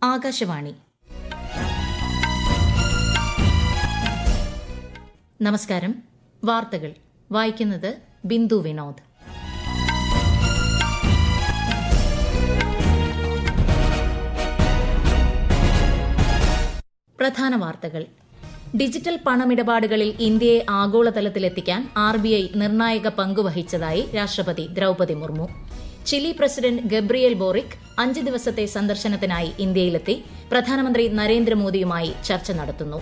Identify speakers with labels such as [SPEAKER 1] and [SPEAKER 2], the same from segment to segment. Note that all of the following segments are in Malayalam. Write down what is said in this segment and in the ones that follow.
[SPEAKER 1] ആകാശവാണി നമസ്കാരം വാർത്തകൾ വായിക്കുന്നത് ബിന്ദു വിനോദ് പ്രധാന വാർത്തകൾ ഡിജിറ്റൽ പണമിടപാടുകളിൽ ഇന്ത്യയെ ആഗോളതലത്തിലെത്തിക്കാൻ ആർ ബി ഐ നിർണായക പങ്കുവഹിച്ചതായി രാഷ്ട്രപതി Droupadi Murmu Chile president Gabriel Boric അഞ്ച് ദിവസത്തെ സന്ദർശനത്തിനായി ഇന്ത്യയിലെത്തി പ്രധാനമന്ത്രി നരേന്ദ്രമോദിയുമായി ചർച്ച നടത്തുന്നു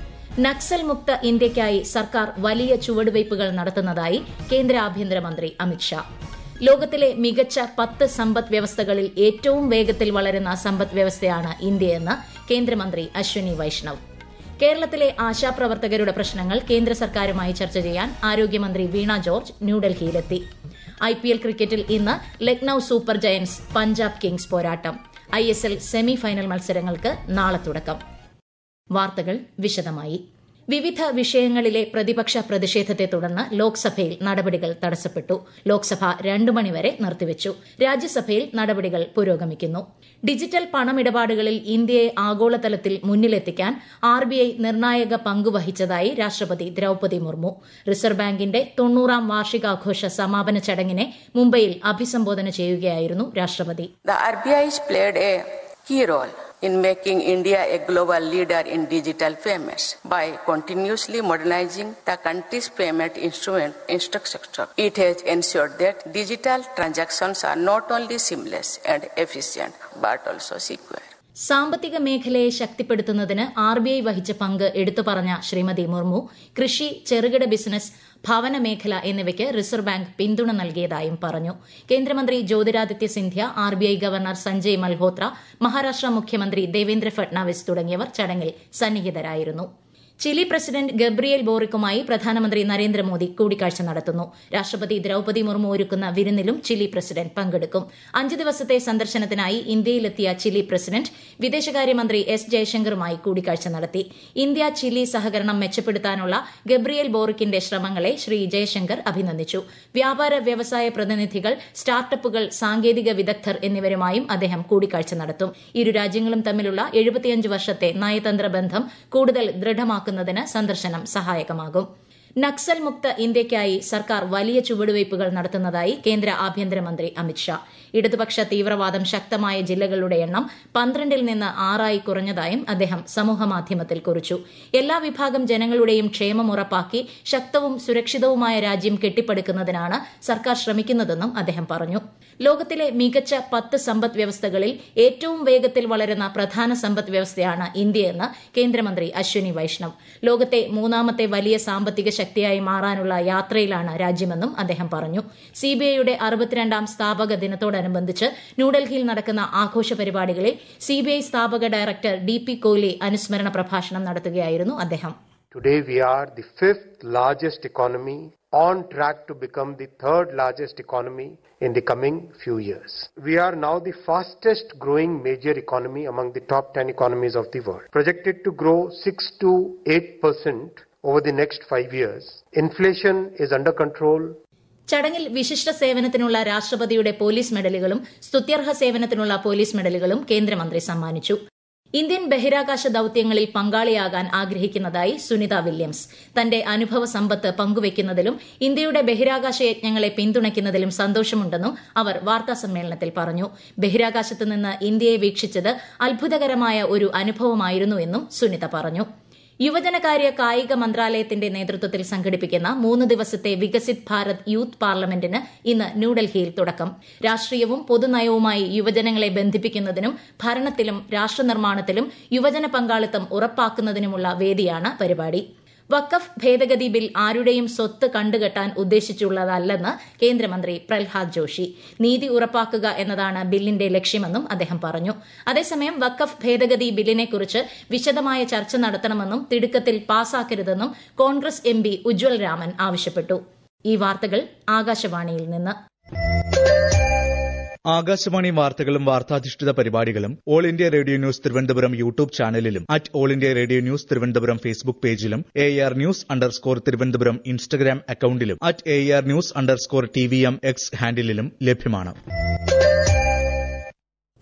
[SPEAKER 1] നക്സൽ മുക്ത ഇന്ത്യയ്ക്കായി സർക്കാർ വലിയ ചുവടുവയ്പുകൾ നടത്തുന്നതായി കേന്ദ്ര ആഭ്യന്തരമന്ത്രി അമിത്ഷാ ലോകത്തിലെ മികച്ച പത്ത് സമ്പദ് വ്യവസ്ഥകളിൽ ഏറ്റവും വേഗത്തിൽ വളരുന്ന സമ്പദ് വ്യവസ്ഥയാണ് ഇന്ത്യയെന്ന് കേന്ദ്രമന്ത്രി അശ്വനി വൈഷ്ണവ് കേരളത്തിലെ ആശാപ്രവർത്തകരുടെ പ്രശ്നങ്ങൾ കേന്ദ്ര സർക്കാരുമായി ചർച്ച ചെയ്യാൻ ആരോഗ്യമന്ത്രി വീണ ജോർജ് ന്യൂഡൽഹിയിലെത്തി ഐപിഎൽ ക്രിക്കറ്റിൽ ഇന്ന് Lucknow super giants Punjab kings പോരാട്ടം ഐഎസ്എൽ സെമി ഫൈനൽ മത്സരങ്ങൾക്ക് നാളെ തുടക്കം വാർത്തകൾ വിശദമായി വിവിധ വിഷയങ്ങളിലെ പ്രതിപക്ഷ പ്രതിഷേധത്തെ തുടർന്ന് ലോക്സഭയിൽ നടപടികൾ തടസ്സപ്പെട്ടു ലോക്സഭ രണ്ടു മണിവരെ നിർത്തിവച്ചു രാജ്യസഭയിൽ നടപടികൾ പുരോഗമിക്കുന്നു ഡിജിറ്റൽ പണമിടപാടുകളിൽ ഇന്ത്യയെ ആഗോളതലത്തിൽ മുന്നിലെത്തിക്കാൻ ആർ ബി ഐ നിർണായക പങ്കുവഹിച്ചതായി രാഷ്ട്രപതി ദ്രൌപതി മുർമു റിസർവ് ബാങ്കിന്റെ തൊണ്ണൂറാം വാർഷികാഘോഷ സമാപന ചടങ്ങിനെ മുംബൈയിൽ അഭിസംബോധന ചെയ്യുകയായിരുന്നു രാഷ്ട്രപതി
[SPEAKER 2] The RBI has played a key role in making India a global leader in digital payments by continuously modernizing the country's payment instrument infrastructure. It has ensured that digital transactions are not only seamless and efficient but also secure.
[SPEAKER 1] സാമ്പത്തിക മേഖലയെ ശക്തിപ്പെടുത്തുന്നതിന് ആർ ബി ഐ വഹിച്ച പങ്ക് എടുത്തു പറഞ്ഞ ശ്രീമതി മുർമു കൃഷി ചെറുകിട ബിസിനസ് ഭവന മേഖല എന്നിവയ്ക്ക് റിസർവ് ബാങ്ക് പിന്തുണ നൽകിയതായും പറഞ്ഞു കേന്ദ്രമന്ത്രി Jyotiraditya Scindia R B I governor Sanjay Malhotra Maharashtra മുഖ്യമന്ത്രി ദേവേന്ദ്ര ഫട്നാവിസ് തുടങ്ങിയവർ ചടങ്ങിൽ സന്നിഹിതരായിരുന്നു ചിലി പ്രസിഡന്റ് ഗബ്രിയേൽ ബോറിക്കുമായി പ്രധാനമന്ത്രി നരേന്ദ്രമോദി കൂടിക്കാഴ്ച നടത്തുന്നു രാഷ്ട്രപതി ദ്രൌപതി മുർമു ഒരുക്കുന്ന വിരുന്നിലും ചിലി പ്രസിഡന്റ് പങ്കെടുക്കും അഞ്ച് ദിവസത്തെ സന്ദർശനത്തിനായി ഇന്ത്യയിലെത്തിയ ചിലി പ്രസിഡന്റ് വിദേശകാര്യമന്ത്രി എസ് ജയശങ്കറുമായി കൂടിക്കാഴ്ച നടത്തി ഇന്ത്യ ചിലി സഹകരണം മെച്ചപ്പെടുത്താനുള്ള ഗബ്രിയേൽ ബോറിക്കിന്റെ ശ്രമങ്ങളെ ശ്രീ ജയശങ്കർ അഭിനന്ദിച്ചു വ്യാപാര വ്യവസായ പ്രതിനിധികൾ സ്റ്റാർട്ടപ്പുകൾ സാങ്കേതിക വിദഗ്ധർ എന്നിവരുമായും അദ്ദേഹം കൂടിക്കാഴ്ച നടത്തും ഇരു രാജ്യങ്ങളും തമ്മിലുള്ള എഴുപത്തിയഞ്ച് വർഷത്തെ നയതന്ത്ര ബന്ധം കൂടുതൽ ദൃഢമാക്കും ഉറപ്പാക്കുന്നതിന് സന്ദർശനം സഹായകമാകും നക്സൽ മുക്ത ഇന്ത്യയ്ക്കായി സർക്കാർ വലിയ ചുവടുവയ്പുകൾ നടത്തുന്നതായി കേന്ദ്ര ആഭ്യന്തരമന്ത്രി അമിത്ഷാ ഇടതുപക്ഷ തീവ്രവാദം ശക്തമായ ജില്ലകളുടെ എണ്ണം പന്ത്രണ്ടിൽ നിന്ന് ആറായി കുറഞ്ഞതായും അദ്ദേഹം സമൂഹമാധ്യമത്തിൽ കുറിച്ചു എല്ലാ വിഭാഗം ജനങ്ങളുടെയും ക്ഷേമം ഉറപ്പാക്കി ശക്തവും സുരക്ഷിതവുമായ രാജ്യം കെട്ടിപ്പടുക്കുന്നതിനാണ് സർക്കാർ ശ്രമിക്കുന്നതെന്നും അദ്ദേഹം പറഞ്ഞു ലോകത്തിലെ മികച്ച പത്ത് സമ്പദ് വ്യവസ്ഥകളിൽ ഏറ്റവും വേഗത്തിൽ വളരുന്ന പ്രധാന സമ്പദ് വ്യവസ്ഥയാണ് ഇന്ത്യയെന്ന് കേന്ദ്രമന്ത്രി അശ്വനി വൈഷ്ണവ് ലോകത്തെ മൂന്നാമത്തെ വലിയ സാമ്പത്തിക ശക്തിയായി മാറാനുള്ള യാത്രയിലാണ് രാജ്യമെന്നും അദ്ദേഹം പറഞ്ഞു സിബിഐയുടെ അറുപത്തിരണ്ടാം സ്ഥാപക ദിനത്തോടനുബന്ധിച്ച് ന്യൂഡൽഹിയിൽ നടക്കുന്ന ആഘോഷ പരിപാടികളിൽ സിബിഐ സ്ഥാപക ഡയറക്ടർ ഡി പി കോഹ്ലി അനുസ്മരണ പ്രഭാഷണം നടത്തുകയായിരുന്നു അദ്ദേഹം
[SPEAKER 3] Today we are the fifth largest economy on track to become the third largest economy in the coming few years. We are now the fastest growing major economy among the top 10 economies of the world, projected to grow 6 to 8% over the next 5 years. Inflation is under control.
[SPEAKER 1] ചടങ്ങിൽ വിശിഷ്ട സേവനത്തിനുള്ള രാഷ്ട്രപതിയുടെ പോലീസ് മെഡലുകളും സ്തുത്യർഹ സേവനത്തിനുള്ള പോലീസ് മെഡലുകളും കേന്ദ്രമന്ത്രി സമ്മാനിച്ചു ഇന്ത്യൻ ബഹിരാകാശ ദൌത്യങ്ങളിൽ പങ്കാളിയാകാൻ ആഗ്രഹിക്കുന്നതായി സുനിത വില്യംസ് തന്റെ അനുഭവ സമ്പത്ത് പങ്കുവയ്ക്കുന്നതിലും ഇന്ത്യയുടെ ബഹിരാകാശ യജ്ഞങ്ങളെ പിന്തുണയ്ക്കുന്നതിലും സന്തോഷമുണ്ടെന്നും അവർ വാർത്താസമ്മേളനത്തിൽ പറഞ്ഞു ബഹിരാകാശത്ത് നിന്ന് ഇന്ത്യയെ വീക്ഷിച്ചത് അത്ഭുതകരമായ ഒരു അനുഭവമായിരുന്നുവെന്നും സുനിത പറഞ്ഞു യുവജനകാര്യ കായിക മന്ത്രാലയത്തിന്റെ നേതൃത്വത്തിൽ സംഘടിപ്പിക്കുന്ന മൂന്ന് ദിവസത്തെ വികസിത് ഭാരത് യൂത്ത് പാർലമെന്റിന് ഇന്ന് ന്യൂഡൽഹിയിൽ തുടക്കം രാഷ്ട്രീയവും പൊതുനയവുമായി യുവജനങ്ങളെ ബന്ധിപ്പിക്കുന്നതിനും ഭരണത്തിലും രാഷ്ട്രനിർമ്മാണത്തിലും യുവജന പങ്കാളിത്തം ഉറപ്പാക്കുന്നതിനുമുള്ള വേദിയാണ് പരിപാടി വഖഫ് ഭേദഗതി ബിൽ ആരുടെയും സ്വത്ത് കണ്ടുകെട്ടാൻ ഉദ്ദേശിച്ചുള്ളതല്ലെന്ന് കേന്ദ്രമന്ത്രി പ്രഹ്ലാദ് ജോഷി നീതി ഉറപ്പാക്കുക എന്നതാണ് ബില്ലിന്റെ ലക്ഷ്യമെന്നും അദ്ദേഹം പറഞ്ഞു അതേസമയം വഖഫ് ഭേദഗതി ബില്ലിനെക്കുറിച്ച് വിശദമായ ചർച്ച നടത്തണമെന്നും തിടുക്കത്തിൽ പാസാക്കരുതെന്നും കോൺഗ്രസ് എം പി ഉജ്വൽ രാമൻ ആവശ്യപ്പെട്ടു ഈ വാർത്തകൾ ആകാശവാണിയിൽ നിന്ന്
[SPEAKER 4] ആകാശവാണി വാർത്തകളും വാർത്താധിഷ്ഠിത പരിപാടികളും all India radio news Thiruvananthapuram YouTube ചാനലിലും at all India radio news Thiruvananthapuram Facebook പേജിലും A R news underscore Thiruvananthapuram Instagram അക്കൌണ്ടിലും at A R news underscore T V M X ഹാൻഡിലും ലഭ്യമാണ്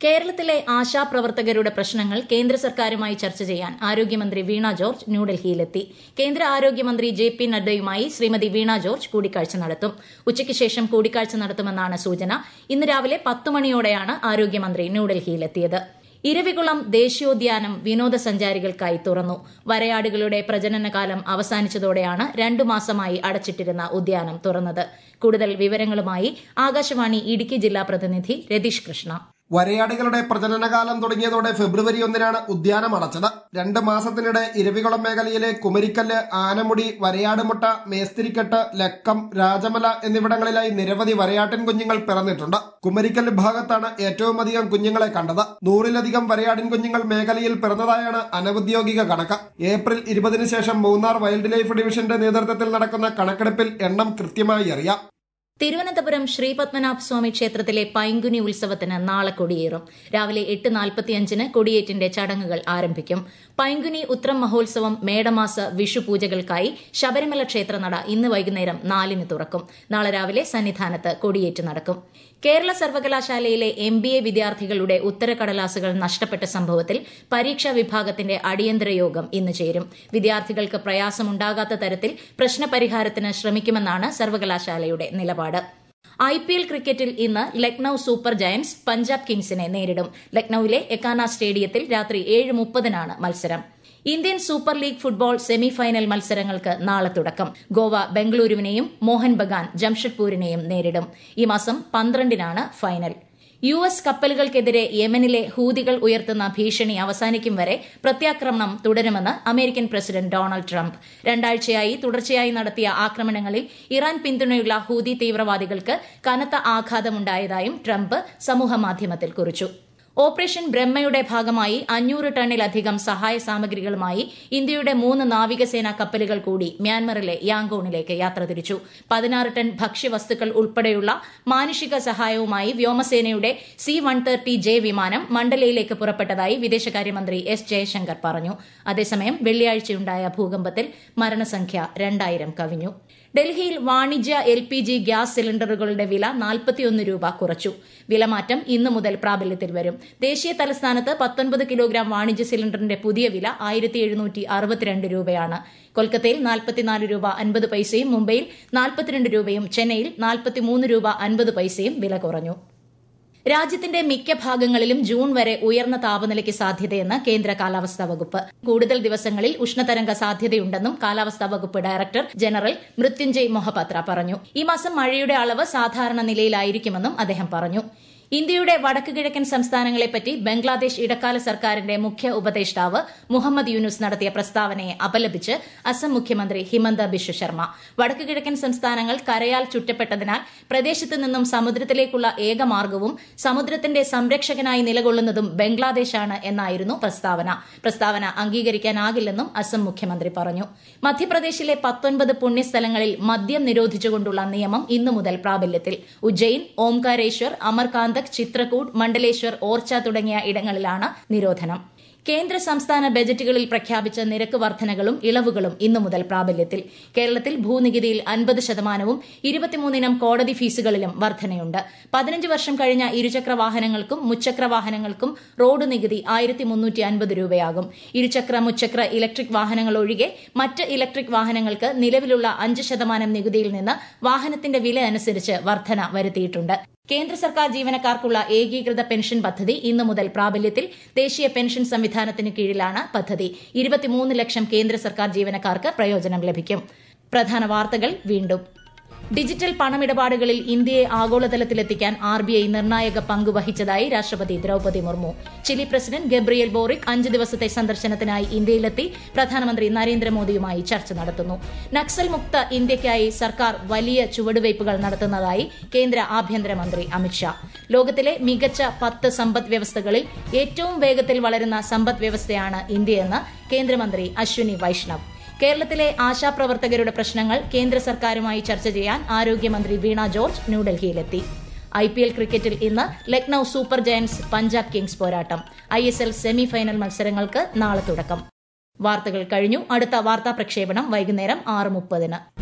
[SPEAKER 1] കേരളത്തിലെ ആശാപ്രവർത്തകരുടെ പ്രശ്നങ്ങൾ കേന്ദ്ര സർക്കാരുമായി ചർച്ച ചെയ്യാൻ ആരോഗ്യമന്ത്രി വീണ ജോർജ് ന്യൂഡൽഹിയിലെത്തി കേന്ദ്ര ആരോഗ്യമന്ത്രി ജെ പി നഡ്ഡയുമായി ശ്രീമതി വീണ ജോർജ് കൂടിക്കാഴ്ച നടത്തും ഉച്ചയ്ക്ക് ശേഷം കൂടിക്കാഴ്ച നടത്തുമെന്നാണ് സൂചന ഇന്ന് രാവിലെ പത്ത് മണിയോടെയാണ് ആരോഗ്യമന്ത്രി ന്യൂഡൽഹിയിലെത്തിയത് ഇരവികുളം ദേശീയോദ്യാനം വിനോദസഞ്ചാരികൾക്കായി തുറന്നു വരയാടുകളുടെ പ്രജനനകാലം അവസാനിച്ചതോടെയാണ് രണ്ടു മാസമായി അടച്ചിട്ടിരുന്ന ഉദ്യാനം തുറന്നത് കൂടുതൽ വിവരങ്ങളുമായി ആകാശവാണി ഇടുക്കി ജില്ലാ പ്രതിനിധി രതീഷ് കൃഷ്ണ
[SPEAKER 5] വരയാടുകളുടെ പ്രജനനകാലം തുടങ്ങിയതോടെ ഫെബ്രുവരി ഒന്നിനാണ് ഉദ്യാനം അടച്ചത് രണ്ട് മാസത്തിനിടെ ഇരവികുളം മേഖലയിലെ കുമരിക്കല്ല് ആനമുടി വരയാടുമുട്ട മേസ്തിരിക്കെട്ട് ലക്കം രാജമല എന്നിവിടങ്ങളിലായി നിരവധി വരയാട്ടിൻ കുഞ്ഞുങ്ങൾ പിറന്നിട്ടുണ്ട് കുമരിക്കല്ല് ഭാഗത്താണ് ഏറ്റവും അധികം കുഞ്ഞുങ്ങളെ കണ്ടത് നൂറിലധികം വരയാടിൻ കുഞ്ഞുങ്ങൾ മേഖലയിൽ പിറന്നതായാണ് അനൌദ്യോഗിക കണക്ക് ഏപ്രിൽ ഇരുപതിനു ശേഷം മൂന്നാർ വൈൽഡ് ലൈഫ് ഡിവിഷന്റെ നേതൃത്വത്തിൽ നടക്കുന്ന കണക്കെടുപ്പിൽ എണ്ണം കൃത്യമായി അറിയാം
[SPEAKER 1] തിരുവനന്തപുരം ശ്രീപത്മനാഭ സ്വാമി ക്ഷേത്രത്തിലെ പൈങ്കുനി ഉത്സവത്തിന് നാളെ കൊടിയേറും രാവിലെ എട്ട് നാൽപ്പത്തിയഞ്ചിന് കൊടിയേറ്റിന്റെ ചടങ്ങുകൾ ആരംഭിക്കും പൈങ്കുനി ഉത്രം മഹോത്സവം മേടമാസ വിഷു പൂജകൾക്കായി ശബരിമല ക്ഷേത്രനട ഇന്ന് വൈകുന്നേരം നാലിന് തുറക്കും നാളെ രാവിലെ സന്നിധാനത്ത് കൊടിയേറ്റ് നടക്കും കേരള സർവകലാശാലയിലെ എം ബി എ വിദ്യാർത്ഥികളുടെ ഉത്തരക്കടലാസുകൾ നഷ്ടപ്പെട്ട സംഭവത്തിൽ പരീക്ഷാ വിഭാഗത്തിന്റെ അടിയന്തര യോഗം ഇന്ന് ചേരും വിദ്യാർത്ഥികൾക്ക് പ്രയാസമുണ്ടാകാത്ത തരത്തിൽ പ്രശ്നപരിഹാരത്തിന് ശ്രമിക്കുമെന്നാണ് സർവകലാശാലയുടെ നിലപാട് ഐ പി എൽ ക്രിക്കറ്റിൽ ഇന്ന് ലക്നൌ സൂപ്പർ ജയന്റ്സ് പഞ്ചാബ് കിങ്സിനെ നേരിടും ലക്നൌവിലെ എക്കാന സ്റ്റേഡിയത്തിൽ രാത്രി ഏഴ് മുപ്പതിനാണ് മത്സരം Indian super league football semi final മത്സരങ്ങൾക്ക് നാളെ തുടക്കം ഗോവ ബംഗളൂരുവിനെയും മോഹൻ ബഗാൻ ജംഷഡ്പൂരിനെയും നേരിടും ഈ മാസം പന്ത്രണ്ടിനാണ് ഫൈനൽ യു എസ് കപ്പലുകൾക്കെതിരെ യമനിലെ ഹൂതികൾ ഉയർത്തുന്ന ഭീഷണി അവസാനിക്കും വരെ പ്രത്യാക്രമണം തുടരുമെന്ന് അമേരിക്കൻ പ്രസിഡന്റ് ഡൊണാൾഡ് ട്രംപ് രണ്ടാഴ്ചയായി തുടർച്ചയായി നടത്തിയ ആക്രമണങ്ങളിൽ ഇറാൻ പിന്തുണയുള്ള ഹൂതി തീവ്രവാദികൾക്ക് കനത്ത ആഘാതമുണ്ടായതായും ട്രംപ് സമൂഹമാധ്യമത്തിൽ കുറിച്ചു ഓപ്പറേഷൻ ബ്രഹ്മയുടെ ഭാഗമായി അഞ്ഞൂറ് ടണ്ണിലധികം സഹായ സാമഗ്രികളുമായി ഇന്ത്യയുടെ മൂന്ന് നാവികസേനാ കപ്പലുകൾ കൂടി മ്യാൻമറിലെ യാങ്കോണിലേക്ക് യാത്ര തിരിച്ചു പതിനാറ് ടൺ ഭക്ഷ്യവസ്തുക്കൾ ഉൾപ്പെടെയുള്ള മാനുഷിക സഹായവുമായി വ്യോമസേനയുടെ സി വൺ തേർട്ടി ജെ വിമാനം മണ്ഡലയിലേക്ക് പുറപ്പെട്ടതായി വിദേശകാര്യമന്ത്രി എസ് ജയശങ്കർ പറഞ്ഞു അതേസമയം വെള്ളിയാഴ്ചയുണ്ടായ ഭൂകമ്പത്തിൽ മരണസംഖ്യ രണ്ടായിരം കവിഞ്ഞു ഡൽഹിയിൽ വാണിജ്യ എൽ പി ജി ഗ്യാസ് സിലിണ്ടറുകളുടെ വില നാൽപ്പത്തിയൊന്ന് രൂപ കുറച്ചു വിലമാറ്റം ഇന്നു മുതൽ പ്രാബല്യത്തിൽ വരും ദേശീയ തലസ്ഥാനത്ത് പത്തൊൻപത് കിലോഗ്രാം വാണിജ്യ സിലിണ്ടറിന്റെ പുതിയ വില ആയിരത്തി എഴുന്നൂറ്റി അറുപത്തിരണ്ട് രൂപയാണ് കൊൽക്കത്തയിൽ നാൽപ്പത്തിനാല് രൂപ അൻപത് പൈസയും മുംബൈയിൽ നാൽപ്പത്തിരണ്ട് രൂപയും ചെന്നൈയിൽ നാൽപ്പത്തിമൂന്ന് രൂപ അൻപത് പൈസയും വില കുറഞ്ഞു രാജ്യത്തിന്റെ മിക്ക ഭാഗങ്ങളിലും ജൂൺ വരെ ഉയർന്ന താപനിലയ്ക്ക് സാധ്യതയെന്ന് കേന്ദ്ര കാലാവസ്ഥാ വകുപ്പ് കൂടുതൽ ദിവസങ്ങളിൽ ഉഷ്ണതരംഗ സാധ്യതയുണ്ടെന്നും കാലാവസ്ഥാ വകുപ്പ് ഡയറക്ടർ ജനറൽ മൃത്യുഞ്ജയ് മൊഹപത്ര പറഞ്ഞു ഈ മാസം മഴയുടെ അളവ് സാധാരണ നിലയിലായിരിക്കുമെന്നും അദ്ദേഹം പറഞ്ഞു ഇന്ത്യയുടെ വടക്ക് കിഴക്കൻ സംസ്ഥാനങ്ങളെപ്പറ്റി ബംഗ്ലാദേശ് ഇടക്കാല സർക്കാരിന്റെ മുഖ്യ ഉപദേഷ്ടാവ് മുഹമ്മദ് യൂനുസ് നടത്തിയ പ്രസ്താവനയെ അപലപിച്ച് അസം മുഖ്യമന്ത്രി ഹിമന്ത ബിശ്വ ശർമ്മ വടക്ക് കിഴക്കൻ സംസ്ഥാനങ്ങൾ കരയാൽ ചുറ്റപ്പെട്ടതിനാൽ പ്രദേശത്ത് നിന്നും സമുദ്രത്തിലേക്കുള്ള ഏക മാർഗവും സമുദ്രത്തിന്റെ സംരക്ഷകനായി നിലകൊള്ളുന്നതും ബംഗ്ലാദേശാണ് എന്നായിരുന്നു പ്രസ്താവന പ്രസ്താവന അംഗീകരിക്കാനാകില്ലെന്നും അസം മുഖ്യമന്ത്രി പറഞ്ഞു മധ്യപ്രദേശിലെ പത്തൊൻപത് പുണ്യസ്ഥലങ്ങളിൽ മദ്യം നിരോധിച്ചുകൊണ്ടുള്ള നിയമം ഇന്നു മുതൽ പ്രാബല്യത്തിൽ ഉജ്ജയിൻ ഓംകാരേശ്വർ അമർകാന്തക് ചിത്രകൂട് മണ്ഡലേശ്വർ ഓർച്ച തുടങ്ങിയ ഇടങ്ങളിലാണ് നിരോധനം കേന്ദ്ര സംസ്ഥാന ബജറ്റുകളിൽ പ്രഖ്യാപിച്ച നിരക്ക് വർധനകളും ഇളവുകളും ഇന്നു മുതൽ പ്രാബല്യത്തിൽ കേരളത്തിൽ ഭൂനികുതിയിൽ അൻപത് ശതമാനവും ഇരുപത്തിമൂന്നിനം കോടതി ഫീസുകളിലും വർധനയുണ്ട് പതിനഞ്ച് വർഷം കഴിഞ്ഞ ഇരുചക്ര വാഹനങ്ങൾക്കും മുച്ചക്ര വാഹനങ്ങൾക്കും റോഡ് നികുതി ആയിരത്തി മുന്നൂറ്റി അൻപത് രൂപയാകും ഇരുചക്ര മുച്ചക്ര ഇലക്ട്രിക് വാഹനങ്ങൾ ഒഴികെ മറ്റ് ഇലക്ട്രിക് വാഹനങ്ങൾക്ക് നിലവിലുള്ള അഞ്ച് ശതമാനം നികുതിയിൽ നിന്ന് വാഹനത്തിന്റെ വില അനുസരിച്ച് വർധന വരുത്തിയിട്ടുണ്ട് കേന്ദ്ര സർക്കാർ ജീവനക്കാർക്കുള്ള ഏകീകൃത പെൻഷൻ പദ്ധതി ഇന്നു മുതൽ പ്രാബല്യത്തിൽ ദേശീയ പെൻഷൻ സംവിധാനത്തിന് കീഴിലാണ് പദ്ധതി ഇരുപത്തിമൂന്ന് ലക്ഷം കേന്ദ്ര സർക്കാർ ജീവനക്കാർക്ക് പ്രയോജനം ലഭിക്കും പ്രധാന വാർത്തകൾ വീണ്ടും ഡിജിറ്റൽ പണമിടപാടുകളിൽ ഇന്ത്യയെ ആഗോളതലത്തിലെത്തിക്കാൻ ആർ ബി ഐ നിർണായക പങ്ക് വഹിച്ചതായി രാഷ്ട്രപതി Droupadi Murmu Chile president Gabriel Boric അഞ്ച് ദിവസത്തെ സന്ദർശനത്തിനായി ഇന്ത്യയിലെത്തി പ്രധാനമന്ത്രി നരേന്ദ്രമോദിയുമായി ചർച്ച നടത്തുന്നു നക്സൽ മുക്ത ഇന്ത്യയ്ക്കായി സർക്കാർ വലിയ ചുവടുവയ്പുകൾ നടത്തുന്നതായി കേന്ദ്ര ആഭ്യന്തരമന്ത്രി അമിത്ഷാ ലോകത്തിലെ മികച്ച പത്ത് സമ്പദ് വ്യവസ്ഥകളിൽ ഏറ്റവും വേഗത്തിൽ വളരുന്ന സമ്പദ് വ്യവസ്ഥയാണ് ഇന്ത്യയെന്ന് കേന്ദ്രമന്ത്രി അശ്വിനി വൈഷ്ണവ് കേരളത്തിലെ ആശാപ്രവർത്തകരുടെ പ്രശ്നങ്ങൾ കേന്ദ്ര സർക്കാരുമായി ചർച്ച ചെയ്യാൻ ആരോഗ്യമന്ത്രി വീണ ജോർജ് ന്യൂഡൽഹിയിലെത്തി ഐ പി എൽ ക്രിക്കറ്റിൽ ഇന്ന് Lucknow super giants Punjab kings പോരാട്ടം I S L semi final മത്സരങ്ങൾക്ക് നാളെ തുടക്കം വാർത്തകൾ കഴിഞ്ഞു അടുത്ത വാർത്താ പ്രക്ഷേപണം വൈകുന്നേരം ആറ് മുപ്പതിന്